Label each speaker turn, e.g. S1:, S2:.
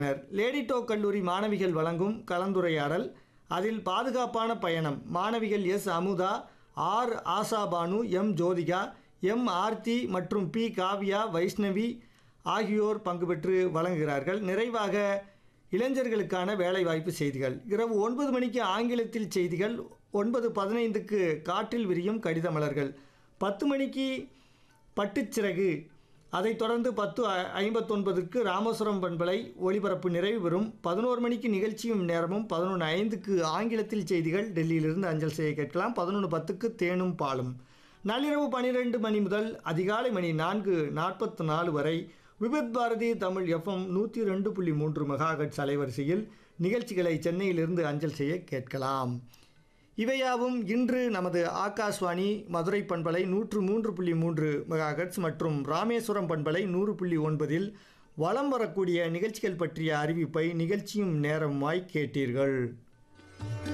S1: லேடிடோ கல்லூரி மாணவிகள் வழங்கும் கலந்துரையாடல் அதில் பாதுகாப்பான பயணம் மாணவிகள் S Amudha R Asabanu M Jyothika M Aarthi மற்றும் பி காவ்யா வைஷ்ணவி ஆகியோர் பங்கு பெற்று வழங்குகிறார்கள் நிறைவாக இளைஞர்களுக்கான வேலைவாய்ப்பு செய்திகள் இரவு ஒன்பது மணிக்கு ஆங்கிலத்தில் செய்திகள் ஒன்பது பதினைந்துக்கு காற்றில் விரியும் கடித மலர்கள் பத்து மணிக்கு பட்டுச்சிறகு அதைத் தொடர்ந்து பத்து ஐ- ஐம்பத்தொன்பதுக்கு ராமேஸ்வரம் பண்பலை ஒளிபரப்பு நிறைவு பெறும் பதினோரு மணிக்கு நிகழ்ச்சியும் நேரமும் பதினொன்று ஐந்துக்கு ஆங்கிலத்தில் செய்திகள் டெல்லியிலிருந்து அஞ்சல் செய்ய கேட்கலாம் பதினொன்று பத்துக்கு தேனும் பாலும் நள்ளிரவு பன்னிரெண்டு மணி முதல் அதிகாலை மணி நான்கு நாற்பத்து நாலு வரை விபத் பாரதி தமிழ் எஃப்எம் நூற்றி ரெண்டு புள்ளி மூன்று மெகாஹெட்ஸ் அலைவரிசையில் நிகழ்ச்சிகளை சென்னையிலிருந்து அஞ்சல் செய்ய கேட்கலாம் இவையாவும் இன்று நமது ஆகாஷ்வாணி மதுரை பண்பலை நூற்று மூன்று புள்ளி மூன்று மெகாஹெட்ஸ் மற்றும் ராமேஸ்வரம் பண்பலை நூறு புள்ளி ஒன்பதில் வலம் வரக்கூடிய நிகழ்ச்சிகள் பற்றிய அறிவிப்பை நிகழ்ச்சியும் நேரமாய் கேட்டீர்கள்